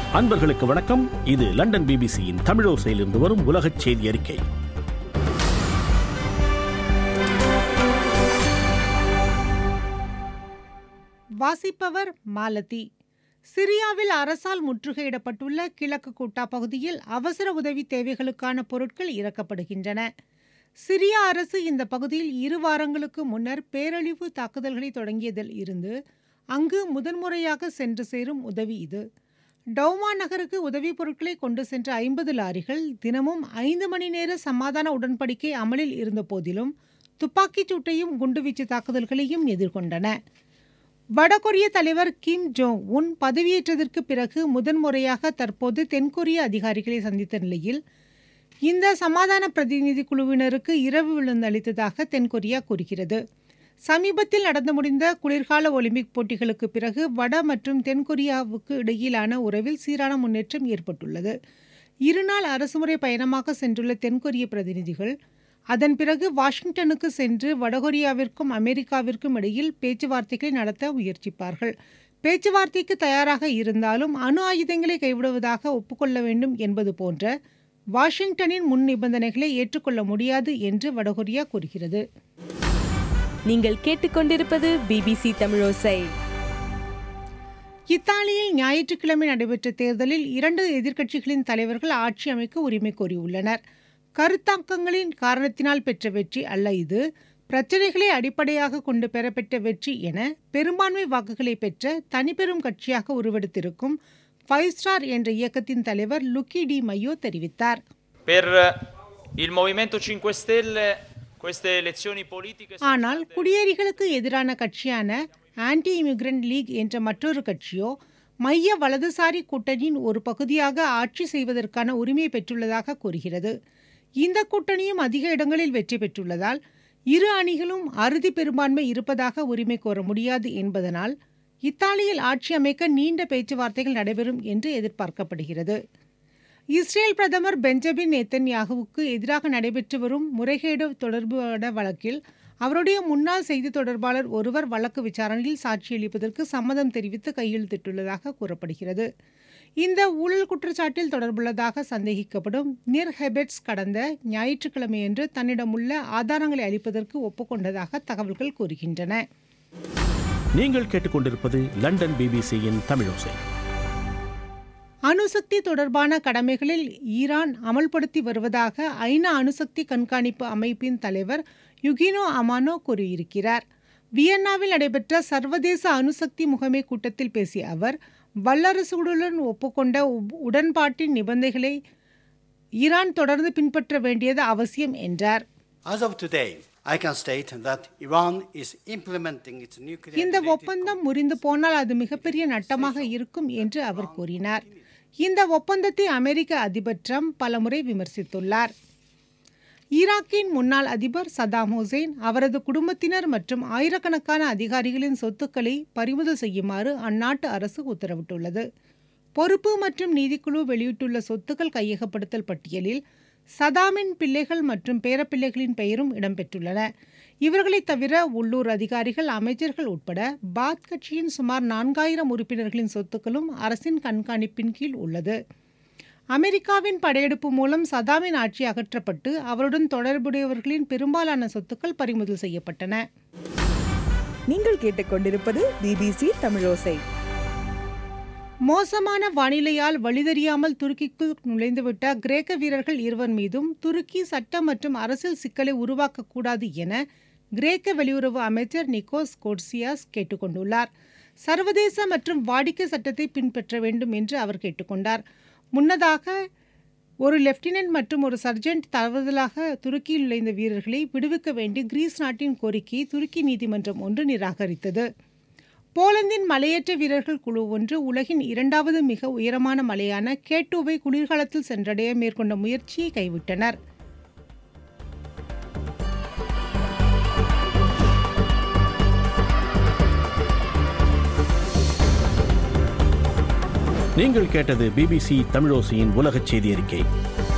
அன்பர்களுக்கு வணக்கம் இது லண்டன் பிபிசியின் தமிழோசையிலிருந்து வரும் உலகச் செய்தி அறிக்கை வாசிப்பவர் மாலதி சிரியாவில் அரசால் முற்றுகையிடப்பட்டுள்ள கிழக்கு கூட்டா பகுதியில் அவசர உதவி தேவைகளுக்கான பொருட்கள் இறக்கப்படுகின்றன சிரியா அரசு இந்த பகுதியில் இரு வாரங்களுக்கு முன்னர் பேரழிவு தாக்குதல்களை தொடங்கியதில் இருந்து அங்கு முதன்முறையாக சென்று சேரும் உதவி இது டவுமா நகருக்கு உதவிப் பொருட்களை கொண்டு சென்ற ஐம்பது லாரிகள் தினமும் ஐந்து மணி நேர சமாதான உடன்படிக்கை அமலில் இருந்த போதிலும் துப்பாக்கிச் சூட்டையும் குண்டுவீச்சு தாக்குதல்களையும் எதிர்கொண்டன வடகொரிய தலைவர் கிம் ஜோங் உன் பதவியேற்றதற்கு பிறகு முதன்முறையாக தற்போது தென்கொரிய அதிகாரிகளை சந்தித்த நிலையில் இந்த சமாதான பிரதிநிதி குழுவினருக்கு இரவு விருந்தளித்ததாக தென்கொரியா கூறுகிறது சமீபத்தில் நடந்து முடிந்த குளிர்கால ஒலிம்பிக் போட்டிகளுக்கு பிறகு வட மற்றும் தென்கொரியாவுக்கு இடையிலான உறவில் சீரான முன்னேற்றம் ஏற்பட்டுள்ளது இருநாள் அரசுமுறை பயணமாக சென்றுள்ள தென்கொரிய பிரதிநிதிகள் அதன் பிறகு வாஷிங்டனுக்கு சென்று வடகொரியாவிற்கும் அமெரிக்காவிற்கும் இடையில் பேச்சுவார்த்தைகளை நடத்த முயற்சிப்பார்கள் பேச்சுவார்த்தைக்கு தயாராக இருந்தாலும் அணு ஆயுதங்களை கைவிடுவதாக ஒப்புக்கொள்ள வேண்டும் என்பது போன்ற வாஷிங்டனின் முன் நிபந்தனைகளை ஏற்றுக்கொள்ள முடியாது என்று வடகொரியா கூறுகிறது நீங்கள் கேட்டுக்கொண்டிருப்பது பிபிசி தமிழோசை இத்தாலியில் ஞாயிற்றுக்கிழமை நடைபெற்ற தேர்தலில் இரண்டு எதிர்க்கட்சிகளின் தலைவர்கள் ஆட்சி அமைக்க உரிமை கோரியுள்ளனர் கருத்தாக்கங்களின் காரணத்தினால் பெற்ற வெற்றி அல்ல இது பிரச்சனைகளை அடிப்படையாக கொண்டு பெறப்பட்ட வெற்றி என பெரும்பான்மை வாக்குகளை பெற்ற தனிப்பெரும் கட்சியாக உருவெடுத்திருக்கும் ஃபைவ் ஸ்டார் என்ற இயக்கத்தின் தலைவர் லுக்கி டி மையோ தெரிவித்தார் Per il Movimento 5 Stelle queste elezioni politiche sono ஆனால் குடியேறிகளுக்கு எதிரான கட்சியான ஆன்டி இமிகிரண்ட் லீக் என்ற மற்றொரு கட்சியோ மைய வலதுசாரி கூட்டணியின் ஒரு பகுதியாக ஆட்சி செய்வதற்கான உரிமை பெற்றுள்ளதாக கூறுகிறது இந்த கூட்டணியும் அதிக இடங்களில் வெற்றி பெற்றுள்ளதால் இரு அணிகளும் அறுதி பெரும்பான்மை இருப்பதாக உரிமை கோர முடியாது என்பதனால் இத்தாலியில் ஆட்சி அமைக்க நீண்ட பேச்சுவார்த்தைகள் நடைபெறும் என்று எதிர்பார்க்கப்படுகிறது இஸ்ரேல் பிரதமர் பெஞ்சமின் நேத்தன்யாகுவுக்கு எதிராக நடைபெற்று வரும் முறைகேடு தொடர்பான வழக்கில் அவருடைய முன்னாள் செய்தி தொடர்பாளர் ஒருவர் வழக்கு விசாரணையில் சாட்சியளிப்பதற்கு சம்மதம் தெரிவித்து கையெழுத்திட்டுள்ளதாக கூறப்படுகிறது இந்த ஊழல் குற்றச்சாட்டில் தொடர்புள்ளதாக சந்தேகிக்கப்படும் நிர் ஹெபெட்ஸ் கடந்த ஞாயிற்றுக்கிழமையன்று தன்னிடமுள்ள ஆதாரங்களை அளிப்பதற்கு ஒப்புக்கொண்டதாக தகவல்கள் கூறுகின்றன நீங்கள் கேட்டுக்கொண்டிருப்பது லண்டன் பிபிசியின் தமிழோசை அணுசக்தி தொடர்பான கடமைகளில் ஈரான் அமல்படுத்தி வருவதாக ஐநா அணுசக்தி கண்காணிப்பு அமைப்பின் தலைவர் யுகினோ அமானோ கூறியிருக்கிறார் வியன்னாவில் நடைபெற்ற சர்வதேச அணுசக்தி முகமை கூட்டத்தில் பேசிய அவர் வல்லரசுகளுடன் ஒப்புக்கொண்ட உப்- உடன்பாட்டின் நிபந்தனைகளை ஈரான் தொடர்ந்து பின்பற்ற வேண்டியது அவசியம் என்றார் As of today, I can state that Iran is implementing its nuclear இந்த related ஒப்பந்தம் முறிந்து போனால் அது மிகப்பெரிய நட்டமாக இருக்கும் என்று அவர் கூறினார் இந்த ஒப்பந்தத்தை அமெரிக்க அதிபர் ட்ரம்ப் பலமுறை விமர்சித்துள்ளார் ஈராக்கின் முன்னாள் அதிபர் சதாம் ஹுசேன் அவரது குடும்பத்தினர் மற்றும் ஆயிரக்கணக்கான அதிகாரிகளின் சொத்துக்களை பறிமுதல் செய்யுமாறு அந்நாட்டு அரசு உத்தரவிட்டுள்ளது பொறுப்பு மற்றும் நீதிக்குழு வெளியிட்டுள்ள சொத்துக்கள் கையகப்படுத்தல் பட்டியலில் சதாமின் பிள்ளைகள் மற்றும் பேரப்பிள்ளைகளின் பெயரும் இடம்பெற்றுள்ளன இவர்களைத் தவிர உள்ளூர் அதிகாரிகள் அமைச்சர்கள் உட்பட பாத் கட்சியின் சுமார் நான்காயிரம் உறுப்பினர்களின் சொத்துக்களும் அரசின் கண்காணிப்பின் கீழ் உள்ளது அமெரிக்காவின் படையெடுப்பு மூலம் சதாமின் ஆட்சி அகற்றப்பட்டு அவருடன் தொடர்புடையவர்களின் பெரும்பாலான சொத்துக்கள் பறிமுதல் செய்யப்பட்டன நீங்கள் கேட்டுக்கொண்டிருப்பது பிபிசி தமிழோசை மோசமான வானிலையால் வழிதெரியாமல் துருக்கிக்குள் நுழைந்துவிட்ட கிரேக்க வீரர்கள் இருவர் மீதும் துருக்கி சட்ட மற்றும் அரசியல் சிக்கலை உருவாக்கக்கூடாது என கிரேக்க வெளியுறவு அமைச்சர் நிக்கோஸ் கோட்சியாஸ் கேட்டுக்கொண்டுள்ளார் சர்வதேச மற்றும் வாடிக்கை சட்டத்தை பின்பற்ற வேண்டும் என்று அவர் கேட்டுக்கொண்டார் முன்னதாக ஒரு லெப்டினன்ட் மற்றும் ஒரு சர்ஜென்ட் தவறுதலாக துருக்கியில் நுழைந்த வீரர்களை விடுவிக்க வேண்டி கிரீஸ் நாட்டின் கோரிக்கையை துருக்கி நீதிமன்றம் ஒன்று நிராகரித்தது போலந்தின் மலையேற்ற வீரர்கள் குழு ஒன்று உலகின் இரண்டாவது மிக உயரமான மலையான கேட்டோவை குளிர்காலத்தில் சென்றடைய மேற்கொண்ட முயற்சியை கைவிட்டனர் நீங்கள் கேட்டது பிபிசி தமிழோசையின் உலகச் செய்தி அறிக்கை